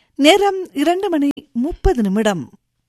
நேரம் இரண்டு மணி முப்பது நிமிடம்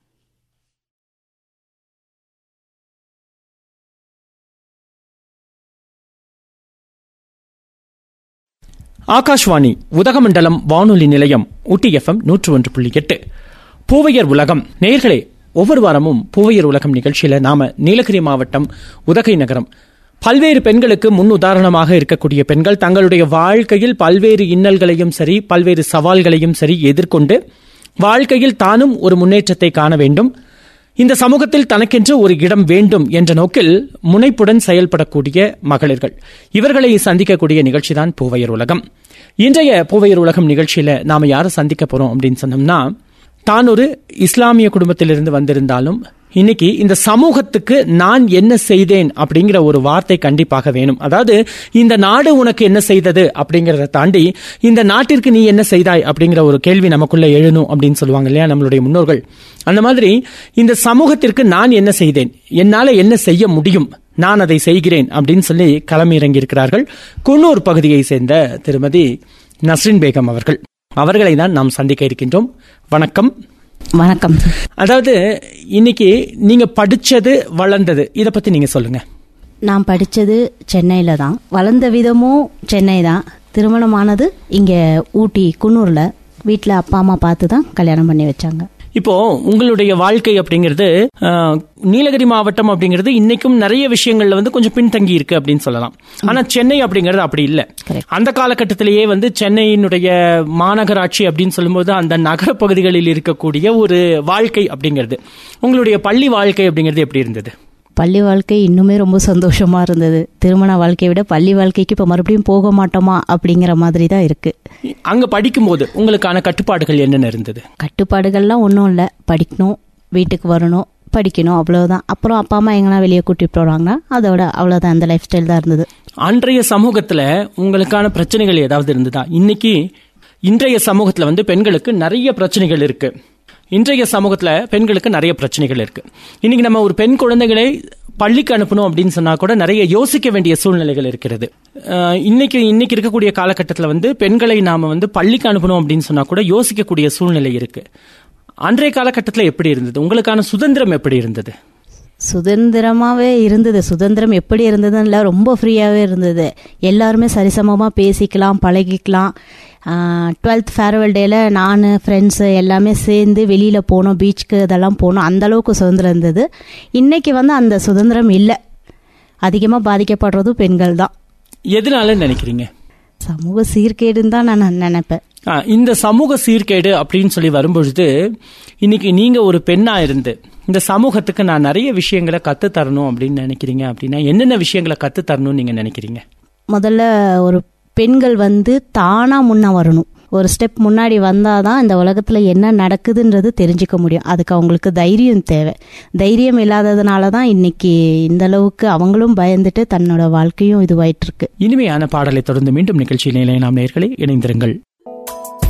ஆகாஷ்வாணி உதகமண்டலம் வானொலி நிலையம் ஊட்டி எஃப்எம் நூற்று ஒன்று புள்ளி எட்டு பூவையர் உலகம் நேர்களே ஒவ்வொரு வாரமும் பூவையர் உலகம் நிகழ்ச்சியில நாம நீலகிரி மாவட்டம் உதகை நகரம் பல்வேறு பெண்களுக்கு முன் உதாரணமாக இருக்கக்கூடிய பெண்கள் தங்களுடைய வாழ்க்கையில் பல்வேறு இன்னல்களையும் சரி பல்வேறு சவால்களையும் சரி எதிர்கொண்டு வாழ்க்கையில் தானும் ஒரு முன்னேற்றத்தை காண வேண்டும் இந்த சமூகத்தில் தனக்கென்று ஒரு இடம் வேண்டும் என்ற நோக்கில் முனைப்புடன் செயல்படக்கூடிய மகளிர்கள் இவர்களை சந்திக்கக்கூடிய நிகழ்ச்சி தான் பூவையர் உலகம் இன்றைய பூவையர் உலகம் நிகழ்ச்சியில நாம யாரை சந்திக்க போறோம் அப்படின்னு சொன்னோம்னா தான் ஒரு இஸ்லாமிய குடும்பத்திலிருந்து வந்திருந்தாலும் இன்னைக்கு இந்த சமூகத்துக்கு நான் என்ன செய்தேன் அப்படிங்கிற ஒரு வார்த்தை கண்டிப்பாக வேணும் அதாவது இந்த நாடு உனக்கு என்ன செய்தது அப்படிங்கறத தாண்டி இந்த நாட்டிற்கு நீ என்ன செய்தாய் அப்படிங்கிற ஒரு கேள்வி நமக்குள்ள எழுணும் அப்படின்னு சொல்லுவாங்க இல்லையா நம்மளுடைய முன்னோர்கள் அந்த மாதிரி இந்த சமூகத்திற்கு நான் என்ன செய்தேன் என்னால என்ன செய்ய முடியும் நான் அதை செய்கிறேன் அப்படின்னு சொல்லி களமிறங்கி இருக்கிறார்கள் குன்னூர் பகுதியை சேர்ந்த திருமதி நஸ்ரின் பேகம் அவர்கள் அவர்களை தான் நாம் சந்திக்க இருக்கின்றோம் வணக்கம் வணக்கம் அதாவது இன்னைக்கு நீங்க படிச்சது வளர்ந்தது இத பத்தி நீங்க சொல்லுங்க நான் படித்தது சென்னையில் தான் வளர்ந்த விதமும் சென்னை தான் திருமணமானது இங்கே ஊட்டி குன்னூரில் வீட்டில் அப்பா அம்மா பார்த்து தான் கல்யாணம் பண்ணி வச்சாங்க இப்போ உங்களுடைய வாழ்க்கை அப்படிங்கிறது அஹ், நீலகிரி மாவட்டம் அப்படிங்கிறது இன்னைக்கும் நிறைய விஷயங்கள்ல வந்து கொஞ்சம் பின்தங்கி இருக்கு அப்படின்னு சொல்லலாம் ஆனா சென்னை அப்படிங்கிறது அப்படி இல்ல Correct. அந்த காலகட்டத்திலேயே வந்து சென்னையினுடைய மாநகராட்சி அப்படின்னு சொல்லும்போது அந்த நகர பகுதிகளில் இருக்கக்கூடிய ஒரு வாழ்க்கை அப்படிங்கிறது உங்களுடைய பள்ளி வாழ்க்கை அப்படிங்கிறது எப்படி இருந்தது பள்ளி வாழ்க்கை இன்னுமே ரொம்ப சந்தோஷமா இருந்தது திருமண வாழ்க்கையை விட பள்ளி வாழ்க்கைக்கு இப்போ மறுபடியும் போக மாட்டோமா அப்படிங்கிற மாதிரி தான் இருக்கு அங்க படிக்கும்போது உங்களுக்கான கட்டுப்பாடுகள் என்னென்ன இருந்தது கட்டுப்பாடுகள்லாம் ஒன்றும் இல்லை படிக்கணும் வீட்டுக்கு வரணும் படிக்கணும் அவ்வளவுதான் அப்புறம் அப்பா அம்மா எங்கன்னா வெளியே கூட்டிட்டு போறாங்கன்னா அதோட அவ்வளோதான் அந்த லைஃப் ஸ்டைல் தான் இருந்தது அன்றைய சமூகத்துல உங்களுக்கான பிரச்சனைகள் ஏதாவது இருந்ததா இன்னைக்கு இன்றைய சமூகத்துல வந்து பெண்களுக்கு நிறைய பிரச்சனைகள் இருக்கு இன்றைய சமூகத்துல பெண்களுக்கு நிறைய பிரச்சனைகள் இருக்கு இன்னைக்கு நம்ம ஒரு பெண் குழந்தைகளை பள்ளிக்கு அனுப்பணும் அப்படின்னு சொன்னா கூட நிறைய யோசிக்க வேண்டிய சூழ்நிலைகள் இருக்கிறது அஹ் இன்னைக்கு இன்னைக்கு இருக்கக்கூடிய காலகட்டத்தில் வந்து பெண்களை நாம வந்து பள்ளிக்கு அனுப்பணும் அப்படின்னு சொன்னா கூட யோசிக்கக்கூடிய சூழ்நிலை இருக்கு அன்றைய காலகட்டத்தில் எப்படி இருந்தது உங்களுக்கான சுதந்திரம் எப்படி இருந்தது சுதந்திரமாவே இருந்தது சுதந்திரம் எப்படி இருந்ததுன்னு இல்லை ரொம்ப ஃப்ரீயாகவே இருந்தது எல்லாருமே சரிசமமாக பேசிக்கலாம் பழகிக்கலாம் டுவெல்த் ஃபேர்வெல் டேல நான் ஃப்ரெண்ட்ஸு எல்லாமே சேர்ந்து வெளியில் போனோம் பீச்சுக்கு இதெல்லாம் போனோம் அந்த அளவுக்கு சுதந்திரம் இருந்தது இன்னைக்கு வந்து அந்த சுதந்திரம் இல்லை அதிகமாக பாதிக்கப்படுறதும் பெண்கள் தான் எதனால நினைக்கிறீங்க சமூக சீர்கேடுன்னு தான் நான் நினைப்பேன் ஆ, இந்த சமூக சீர்கேடு அப்படின்னு சொல்லி வரும்பொழுது இன்னைக்கு நீங்க ஒரு பெண்ணா இருந்து இந்த சமூகத்துக்கு நான் நிறைய விஷயங்களை கத்து தரணும் அப்படின்னு நினைக்கிறீங்க அப்படின்னா என்னென்ன விஷயங்களை கத்து தரணும்னு நீங்க நினைக்கிறீங்க முதல்ல ஒரு பெண்கள் வந்து தானா முன்ன வரணும் ஒரு ஸ்டெப் முன்னாடி வந்தாதான் இந்த உலகத்துல என்ன நடக்குதுன்றது தெரிஞ்சுக்க முடியும் அதுக்கு அவங்களுக்கு தைரியம் தேவை தைரியம் இல்லாததுனால தான் இன்னைக்கு இந்த அளவுக்கு அவங்களும் பயந்துட்டு தன்னோட வாழ்க்கையும் இதுவாயிட்டு இருக்கு இனிமையான பாடலை தொடர்ந்து மீண்டும் நிகழ்ச்சியிலே நாம் நேர்களை இணைந்திருங்கள்